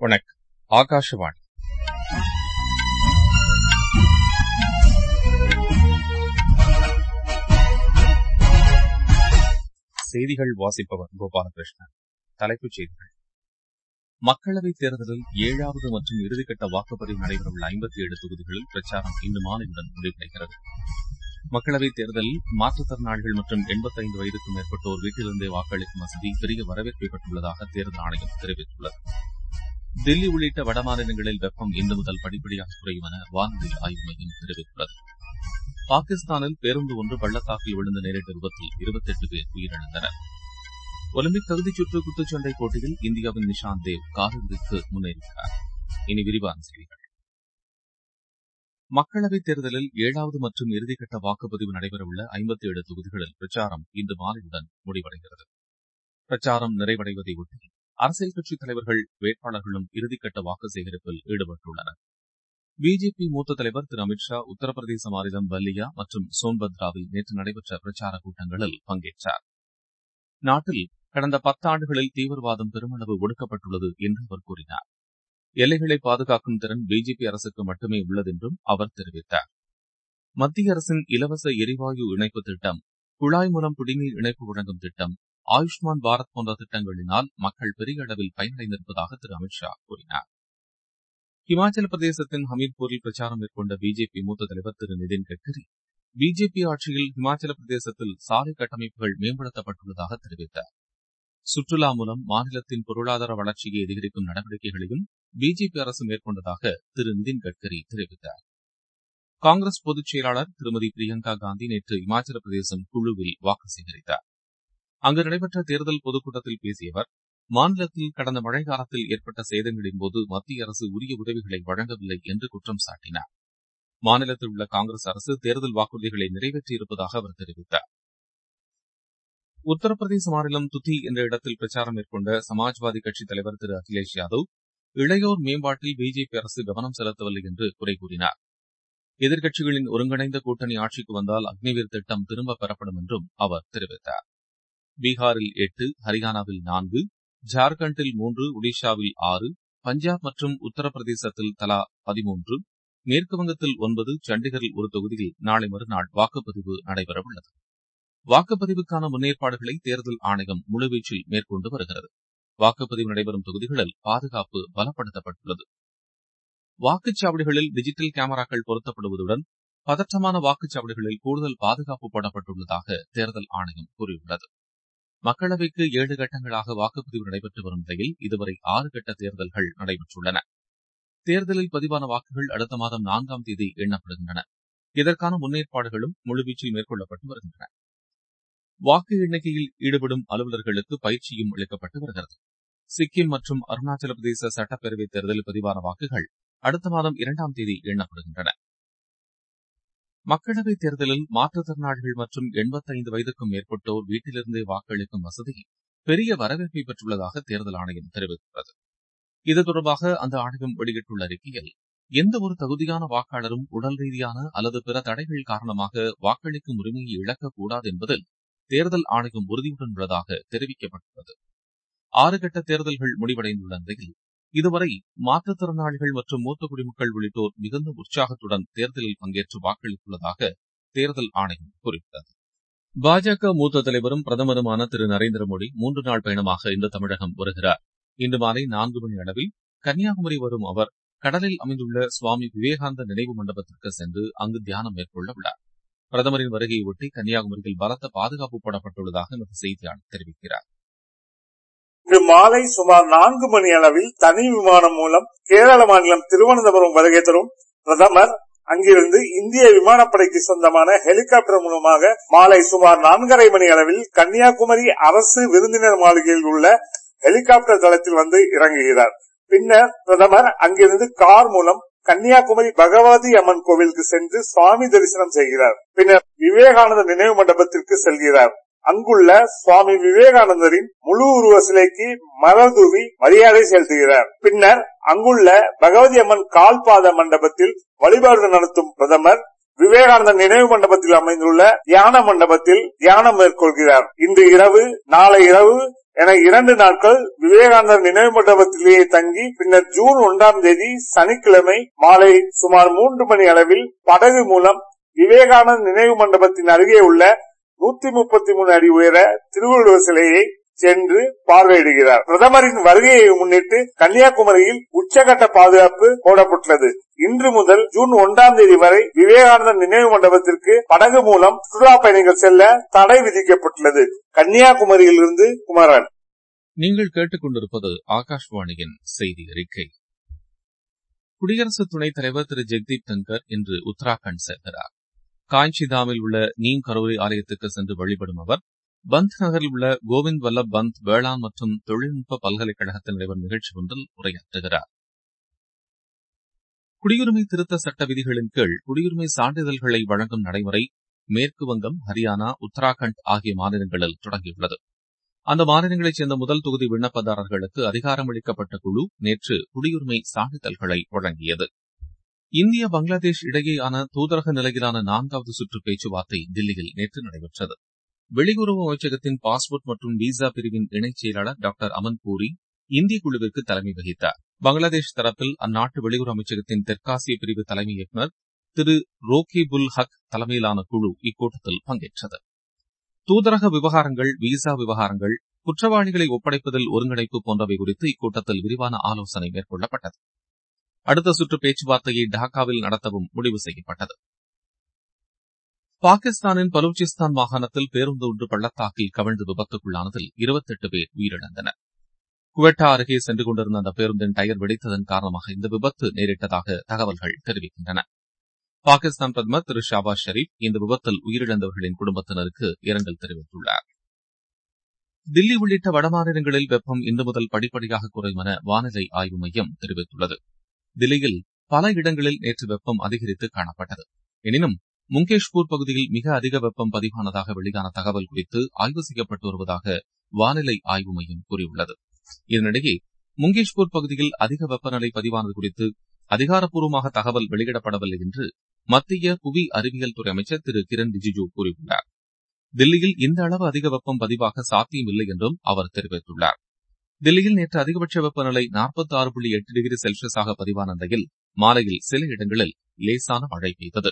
வணக்கம் ஆகாஷவாணி செய்திகள் வாசிப்பவர் கோபாலகிருஷ்ணன் தலைப்புச் செய்திகள் மக்களவைத் தேர்தலில் ஏழாவது மற்றும் இறுதிக்கட்ட வாக்குப்பதிவு நடைபெறவுள்ள ஐம்பத்தி ஏழு தொகுதிகளில் பிரச்சாரம் இன்று மாலையுடன் முடிவடைகிறது மக்களவைத் தேர்தலில் மாற்றுத்திறனாளிகள் மற்றும் எண்பத்தைந்து வயதுக்கும் மேற்பட்டோர் வீட்டிலிருந்தே வாக்களிக்கும் வசதி பெரிய வரவேற்பை பெற்றுள்ளதாக தேர்தல் ஆணையம் தெரிவித்துள்ளது தில்லி உள்ளிட்ட வடமாநிலங்களில் வெப்பம் இன்று முதல் படிப்படியாக குறையும் என வானிலை ஆய்வு மையம் தெரிவித்துள்ளது பாகிஸ்தானில் பேருந்து ஒன்று பள்ளத்தாக்கில் விழுந்து நேரிட்ட விபத்தில் இருபத்தெட்டு பேர் உயிரிழந்தனர் ஒலிம்பிக் தகுதிச் சுற்று குத்துச்சண்டை போட்டியில் இந்தியாவின் நிஷாந்த் தேவ் காலிறுதிக்கு முன்னேறியுள்ளார் இனி விரிவான செய்திகள் மக்களவைத் தேர்தலில் ஏழாவது மற்றும் இறுதிக்கட்ட வாக்குப்பதிவு நடைபெறவுள்ள ஐம்பத்தி ஏழு தொகுதிகளில் பிரச்சாரம் இன்று மாலையுடன் முடிவடைகிறது பிரச்சாரம் நிறைவடைவதை ஒட்டி அரசியல் கட்சித் தலைவர்கள் வேட்பாளர்களும் இறுதிக்கட்ட வாக்கு சேகரிப்பில் ஈடுபட்டுள்ளனர் பிஜேபி மூத்த தலைவர் திரு அமித் ஷா உத்தரப்பிரதேச மாநிலம் பல்லியா மற்றும் சோன்பத்ராவில் நேற்று நடைபெற்ற பிரச்சார கூட்டங்களில் பங்கேற்றார் நாட்டில் கடந்த பத்தாண்டுகளில் தீவிரவாதம் பெருமளவு ஒடுக்கப்பட்டுள்ளது என்று அவர் கூறினார் எல்லைகளை பாதுகாக்கும் திறன் பிஜேபி அரசுக்கு மட்டுமே உள்ளது என்றும் அவர் தெரிவித்தார் மத்திய அரசின் இலவச எரிவாயு இணைப்பு திட்டம் குழாய் மூலம் குடிநீர் இணைப்பு வழங்கும் திட்டம் ஆயுஷ்மான் பாரத் போன்ற திட்டங்களினால் மக்கள் பெரிய அளவில் பயனடைந்திருப்பதாக திரு அமித் ஷா கூறினார் இமாச்சல பிரதேசத்தின் ஹமீர்பூரில் பிரச்சாரம் மேற்கொண்ட பிஜேபி மூத்த தலைவர் திரு நிதின் கட்கரி பிஜேபி ஆட்சியில் இமாச்சல பிரதேசத்தில் சாலை கட்டமைப்புகள் மேம்படுத்தப்பட்டுள்ளதாக தெரிவித்தார் சுற்றுலா மூலம் மாநிலத்தின் பொருளாதார வளர்ச்சியை அதிகரிக்கும் நடவடிக்கைகளையும் பிஜேபி அரசு மேற்கொண்டதாக திரு நிதின் கட்கரி தெரிவித்தார் காங்கிரஸ் பொதுச் செயலாளர் திருமதி பிரியங்கா காந்தி நேற்று இமாச்சல பிரதேசம் குழுவில் வாக்கு சேகரித்தார் அங்கு நடைபெற்ற தேர்தல் பொதுக்கூட்டத்தில் பேசிய அவர் மாநிலத்தில் கடந்த மழை காலத்தில் ஏற்பட்ட சேதங்களின் போது மத்திய அரசு உரிய உதவிகளை வழங்கவில்லை என்று குற்றம் சாட்டினார் மாநிலத்தில் உள்ள காங்கிரஸ் அரசு தேர்தல் வாக்குறுதிகளை நிறைவேற்றியிருப்பதாக அவர் தெரிவித்தார் உத்தரப்பிரதேச மாநிலம் துத்தி என்ற இடத்தில் பிரச்சாரம் மேற்கொண்ட சமாஜ்வாதி கட்சித் தலைவர் திரு அகிலேஷ் யாதவ் இளையோர் மேம்பாட்டில் பிஜேபி அரசு கவனம் செலுத்தவில்லை என்று குறை கூறினார் எதிர்க்கட்சிகளின் ஒருங்கிணைந்த கூட்டணி ஆட்சிக்கு வந்தால் அக்னிவீர் திட்டம் திரும்பப் பெறப்படும் என்றும் அவர் தெரிவித்தார் பீகாரில் எட்டு ஹரியானாவில் நான்கு ஜார்க்கண்டில் மூன்று ஒடிஷாவில் ஆறு பஞ்சாப் மற்றும் உத்தரப்பிரதேசத்தில் தலா பதிமூன்று மேற்குவங்கத்தில் ஒன்பது சண்டிகரில் ஒரு தொகுதியில் நாளை மறுநாள் வாக்குப்பதிவு நடைபெறவுள்ளது வாக்குப்பதிவுக்கான முன்னேற்பாடுகளை தேர்தல் ஆணையம் முழுவீச்சில் மேற்கொண்டு வருகிறது வாக்குப்பதிவு நடைபெறும் தொகுதிகளில் பாதுகாப்பு பலப்படுத்தப்பட்டுள்ளது வாக்குச்சாவடிகளில் டிஜிட்டல் கேமராக்கள் பொருத்தப்படுவதுடன் பதற்றமான வாக்குச்சாவடிகளில் கூடுதல் பாதுகாப்பு போடப்பட்டுள்ளதாக தேர்தல் ஆணையம் கூறியுள்ளது மக்களவைக்கு ஏழு கட்டங்களாக வாக்குப்பதிவு நடைபெற்று வரும் நிலையில் இதுவரை ஆறு கட்ட தேர்தல்கள் நடைபெற்றுள்ளன தேர்தலில் பதிவான வாக்குகள் அடுத்த மாதம் நான்காம் தேதி எண்ணப்படுகின்றன இதற்கான முன்னேற்பாடுகளும் முழுவீச்சில் மேற்கொள்ளப்பட்டு வருகின்றன வாக்கு எண்ணிக்கையில் ஈடுபடும் அலுவலர்களுக்கு பயிற்சியும் அளிக்கப்பட்டு வருகிறது சிக்கிம் மற்றும் அருணாச்சல பிரதேச சட்டப்பேரவைத் தேர்தலில் பதிவான வாக்குகள் அடுத்த மாதம் இரண்டாம் தேதி எண்ணப்படுகின்றன மக்களவைத் தேர்தலில் மாற்றுத்திறனாளிகள் மற்றும் எண்பத்தைந்து வயதுக்கும் மேற்பட்டோர் வீட்டிலிருந்தே வாக்களிக்கும் வசதி பெரிய வரவேற்பை பெற்றுள்ளதாக தேர்தல் ஆணையம் தெரிவித்துள்ளது இது தொடர்பாக அந்த ஆணையம் வெளியிட்டுள்ள அறிக்கையில் எந்த ஒரு தகுதியான வாக்காளரும் உடல் ரீதியான அல்லது பிற தடைகள் காரணமாக வாக்களிக்கும் உரிமையை இழக்கக்கூடாது என்பதில் தேர்தல் ஆணையம் உறுதியுடன் உள்ளதாக தெரிவிக்கப்பட்டுள்ளது ஆறு கட்ட தேர்தல்கள் முடிவடைந்துள்ள நிலையில் இதுவரை மாற்றுத்திறனாளிகள் மற்றும் மூத்த குடிமக்கள் உள்ளிட்டோர் மிகுந்த உற்சாகத்துடன் தேர்தலில் பங்கேற்று வாக்களித்துள்ளதாக தேர்தல் ஆணையம் கூறியுள்ளது பாஜக மூத்த தலைவரும் பிரதமருமான திரு நரேந்திர மோடி மூன்று நாள் பயணமாக இன்று தமிழகம் வருகிறார் இன்று மாலை நான்கு மணி அளவில் கன்னியாகுமரி வரும் அவர் கடலில் அமைந்துள்ள சுவாமி விவேகானந்த நினைவு மண்டபத்திற்கு சென்று அங்கு தியானம் மேற்கொள்ள உள்ளார் பிரதமரின் வருகையை ஒட்டி கன்னியாகுமரியில் பலத்த பாதுகாப்பு போடப்பட்டுள்ளதாக எமது செய்தியாளர் தெரிவிக்கிறார் இன்று மாலை சுமார் நான்கு மணி அளவில் தனி விமானம் மூலம் கேரள மாநிலம் திருவனந்தபுரம் வருகை தரும் பிரதமர் அங்கிருந்து இந்திய விமானப்படைக்கு சொந்தமான ஹெலிகாப்டர் மூலமாக மாலை சுமார் நான்கரை மணி அளவில் கன்னியாகுமரி அரசு விருந்தினர் மாளிகையில் உள்ள ஹெலிகாப்டர் தளத்தில் வந்து இறங்குகிறார் பின்னர் பிரதமர் அங்கிருந்து கார் மூலம் கன்னியாகுமரி பகவதி அம்மன் கோவிலுக்கு சென்று சுவாமி தரிசனம் செய்கிறார் பின்னர் விவேகானந்த நினைவு மண்டபத்திற்கு செல்கிறார் அங்குள்ள சுவாமி விவேகானந்தரின் முழு உருவ சிலைக்கு மலர் தூவி மரியாதை செலுத்துகிறார் பின்னர் அங்குள்ள பகவதி அம்மன் கால்பாத மண்டபத்தில் வழிபாடு நடத்தும் பிரதமர் விவேகானந்தர் நினைவு மண்டபத்தில் அமைந்துள்ள தியான மண்டபத்தில் தியானம் மேற்கொள்கிறார் இன்று இரவு நாளை இரவு என இரண்டு நாட்கள் விவேகானந்தர் நினைவு மண்டபத்திலேயே தங்கி பின்னர் ஜூன் ஒன்றாம் தேதி சனிக்கிழமை மாலை சுமார் மூன்று மணி அளவில் படகு மூலம் விவேகானந்த் நினைவு மண்டபத்தின் அருகே உள்ள நூத்தி முப்பத்தி மூணு அடி உயர திருவள்ளுவர் சிலையை சென்று பார்வையிடுகிறார் பிரதமரின் வருகையை முன்னிட்டு கன்னியாகுமரியில் உச்சகட்ட பாதுகாப்பு போடப்பட்டுள்ளது இன்று முதல் ஜூன் ஒன்றாம் தேதி வரை விவேகானந்தர் நினைவு மண்டபத்திற்கு படகு மூலம் சுற்றுலா பயணிகள் செல்ல தடை விதிக்கப்பட்டுள்ளது கன்னியாகுமரியிலிருந்து குமரன் நீங்கள் கேட்டுக்கொண்டிருப்பது ஆகாஷ்வாணியின் செய்தி அறிக்கை குடியரசு துணைத் தலைவர் திரு ஜெக்தீப் தங்கர் இன்று உத்தராகண்ட் செல்கிறார் காஞ்சிதாமில் உள்ள நீம் கரோரி ஆலயத்துக்கு சென்று வழிபடும் அவர் பந்த் நகரில் உள்ள கோவிந்த் வல்லப் பந்த் வேளாண் மற்றும் தொழில்நுட்ப பல்கலைக்கழகத்தில் நடைபெறும் நிகழ்ச்சி ஒன்றில் உரையாற்றுகிறார் குடியுரிமை திருத்த சட்ட விதிகளின் கீழ் குடியுரிமை சான்றிதழ்களை வழங்கும் நடைமுறை மேற்கு வங்கம் ஹரியானா உத்தராகண்ட் ஆகிய மாநிலங்களில் தொடங்கியுள்ளது அந்த மாநிலங்களைச் சேர்ந்த முதல் தொகுதி விண்ணப்பதாரர்களுக்கு அதிகாரமளிக்கப்பட்ட குழு நேற்று குடியுரிமை சான்றிதழ்களை வழங்கியது இந்திய பங்களாதேஷ் இடையேயான தூதரக நிலையிலான நான்காவது சுற்று பேச்சுவார்த்தை தில்லியில் நேற்று நடைபெற்றது வெளியுறவு அமைச்சகத்தின் பாஸ்போர்ட் மற்றும் விசா பிரிவின் இணைச் செயலாளர் டாக்டர் அமன் பூரி இந்திய குழுவிற்கு தலைமை வகித்தார் பங்களாதேஷ் தரப்பில் அந்நாட்டு வெளியுறவு அமைச்சகத்தின் தெற்காசிய பிரிவு தலைமை இயக்குநர் திரு ரோகேபுல் ஹக் தலைமையிலான குழு இக்கூட்டத்தில் பங்கேற்றது தூதரக விவகாரங்கள் விசா விவகாரங்கள் குற்றவாளிகளை ஒப்படைப்பதில் ஒருங்கிணைப்பு போன்றவை குறித்து இக்கூட்டத்தில் விரிவான ஆலோசனை மேற்கொள்ளப்பட்டது அடுத்த சுற்று பேச்சுவார்த்தையை டாக்காவில் நடத்தவும் முடிவு செய்யப்பட்டது பாகிஸ்தானின் பலூச்சிஸ்தான் மாகாணத்தில் பேருந்து ஒன்று பள்ளத்தாக்கில் கவிழ்ந்து விபத்துக்குள்ளானதில் இருபத்தெட்டு பேர் உயிரிழந்தனர் குவெட்டா அருகே சென்று கொண்டிருந்த அந்த பேருந்தின் டயர் வெடித்ததன் காரணமாக இந்த விபத்து நேரிட்டதாக தகவல்கள் தெரிவிக்கின்றன பாகிஸ்தான் பிரதமர் திரு ஷாபாஸ் ஷெரீப் இந்த விபத்தில் உயிரிழந்தவர்களின் குடும்பத்தினருக்கு இரங்கல் தெரிவித்துள்ளார் தில்லி உள்ளிட்ட வடமாநிலங்களில் வெப்பம் இன்று முதல் படிப்படியாக குறையும் என வானிலை ஆய்வு மையம் தெரிவித்துள்ளது தில்லியில் பல இடங்களில் நேற்று வெப்பம் அதிகரித்து காணப்பட்டது எனினும் முங்கேஷ்பூர் பகுதியில் மிக அதிக வெப்பம் பதிவானதாக வெளியான தகவல் குறித்து ஆய்வு செய்யப்பட்டு வருவதாக வானிலை ஆய்வு மையம் கூறியுள்ளது இதனிடையே முங்கேஷ்பூர் பகுதியில் அதிக வெப்பநிலை பதிவானது குறித்து அதிகாரப்பூர்வமாக தகவல் வெளியிடப்படவில்லை என்று மத்திய புவி அறிவியல் துறை அமைச்சர் திரு கிரண் ரிஜிஜு கூறியுள்ளார் தில்லியில் இந்த அளவு அதிக வெப்பம் பதிவாக சாத்தியமில்லை என்றும் அவர் தெரிவித்துள்ளார் தில்லியில் நேற்று அதிகபட்ச வெப்பநிலை நாற்பத்தி ஆறு புள்ளி எட்டு டிகிரி செல்சியஸாக பதிவான நிலையில் மாலையில் சில இடங்களில் லேசான மழை பெய்தது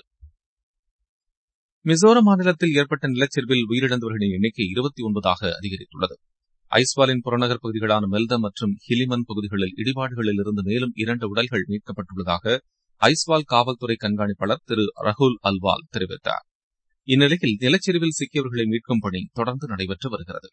மிசோரம் மாநிலத்தில் ஏற்பட்ட நிலச்சரிவில் உயிரிழந்தவர்களின் எண்ணிக்கை இருபத்தி ஒன்பதாக அதிகரித்துள்ளது ஐஸ்வாலின் புறநகர் பகுதிகளான மெல்தம் மற்றும் ஹிலிமன் பகுதிகளில் இடிபாடுகளில் இருந்து மேலும் இரண்டு உடல்கள் மீட்கப்பட்டுள்ளதாக ஐஸ்வால் காவல்துறை கண்காணிப்பாளர் திரு ரகுல் அல்வால் தெரிவித்தார் இந்நிலையில் நிலச்சரிவில் சிக்கியவர்களை மீட்கும் பணி தொடர்ந்து நடைபெற்று வருகிறது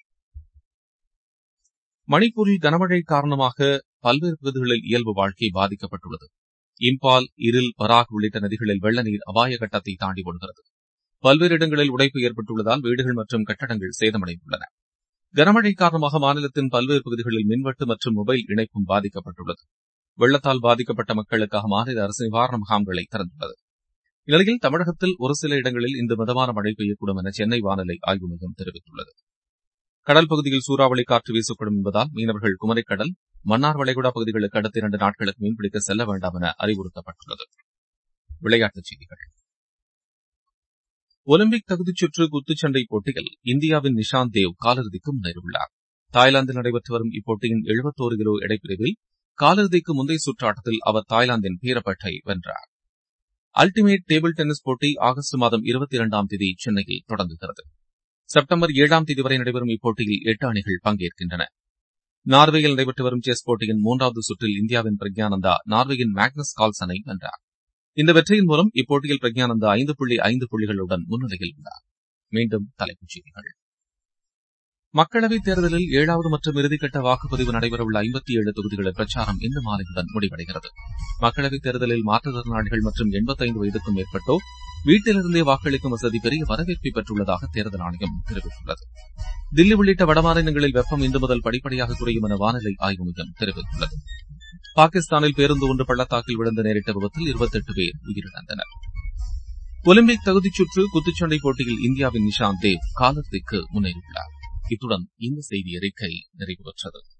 மணிப்பூரில் கனமழை காரணமாக பல்வேறு பகுதிகளில் இயல்பு வாழ்க்கை பாதிக்கப்பட்டுள்ளது இம்பால் இருள் பராக் உள்ளிட்ட நதிகளில் வெள்ள நீர் அபாய கட்டத்தை தாண்டி ஓடுகிறது பல்வேறு இடங்களில் உடைப்பு ஏற்பட்டுள்ளதால் வீடுகள் மற்றும் கட்டடங்கள் சேதமடைந்துள்ளன கனமழை காரணமாக மாநிலத்தின் பல்வேறு பகுதிகளில் மின்வெட்டு மற்றும் மொபைல் இணைப்பும் பாதிக்கப்பட்டுள்ளது வெள்ளத்தால் பாதிக்கப்பட்ட மக்களுக்காக மாநில அரசு நிவாரண முகாம்களை திறந்துள்ளது இந்நிலையில் தமிழகத்தில் ஒரு சில இடங்களில் இன்று மிதமான மழை பெய்யக்கூடும் என சென்னை வானிலை ஆய்வு மையம் தெரிவித்துள்ளது கடல் பகுதியில் சூறாவளி காற்று வீசக்கூடும் என்பதால் மீனவர்கள் குமரிக்கடல் மன்னார் வளைகுடா பகுதிகளுக்கு அடுத்த இரண்டு நாட்களுக்கு மீன்பிடிக்க செல்ல வேண்டாம் என அறிவுறுத்தப்பட்டுள்ளது விளையாட்டுச் செய்திகள் ஒலிம்பிக் தகுதிச் சுற்று குத்துச்சண்டை போட்டியில் இந்தியாவின் நிஷாந்த் தேவ் காலிறுதிக்கு முன்னேறியுள்ளார் தாய்லாந்தில் நடைபெற்று வரும் இப்போட்டியின் எழுபத்தோரு கிலோ எடைப்பிரிவில் காலிறுதிக்கு முந்தைய சுற்று ஆட்டத்தில் அவர் தாய்லாந்தின் பீரப்பட்டை வென்றார் அல்டிமேட் டேபிள் டென்னிஸ் போட்டி ஆகஸ்ட் மாதம் இருபத்தி இரண்டாம் தேதி சென்னையில் தொடங்குகிறது செப்டம்பர் ஏழாம் தேதி வரை நடைபெறும் இப்போட்டியில் எட்டு அணிகள் பங்கேற்கின்றன நார்வேயில் நடைபெற்று வரும் செஸ் போட்டியின் மூன்றாவது சுற்றில் இந்தியாவின் பிரக்யானந்தா நார்வேயின் மேக்னஸ் கால்சனை வென்றார் இந்த வெற்றியின் மூலம் இப்போட்டியில் பிரக்யானந்தா ஐந்து புள்ளி ஐந்து புள்ளிகளுடன் முன்னிலையில் உள்ளார் மீண்டும் தலைப்புச் செய்திகள் மக்களவைத் தேர்தலில் ஏழாவது மற்றும் இறுதிக்கட்ட வாக்குப்பதிவு நடைபெறவுள்ள ஐம்பத்தி ஏழு தொகுதிகளில் பிரச்சாரம் இன்று மாலையுடன் முடிவடைகிறது மக்களவைத் தேர்தலில் மாற்றுத்திறனாளிகள் மற்றும் எண்பத்தைந்து வயதுக்கும் மேற்பட்டோர் வீட்டிலிருந்தே வாக்களிக்கும் வசதி பெரிய வரவேற்பை பெற்றுள்ளதாக தேர்தல் ஆணையம் தெரிவித்துள்ளது தில்லி உள்ளிட்ட வடமாநிலங்களில் வெப்பம் இன்று முதல் படிப்படியாக குறையும் என வானிலை ஆய்வு மையம் தெரிவித்துள்ளது பாகிஸ்தானில் பேருந்து ஒன்று பள்ளத்தாக்கில் விழுந்து நேரிட்ட விபத்தில் இருபத்தெட்டு பேர் உயிரிழந்தனர் ஒலிம்பிக் தகுதிச் சுற்று குத்துச்சண்டை போட்டியில் இந்தியாவின் நிஷாந்த் தேவ் காலிறுதிக்கு முன்னேறியுள்ளார் இத்துடன் இந்த செய்தி அறிக்கை நிறைவு பெற்றது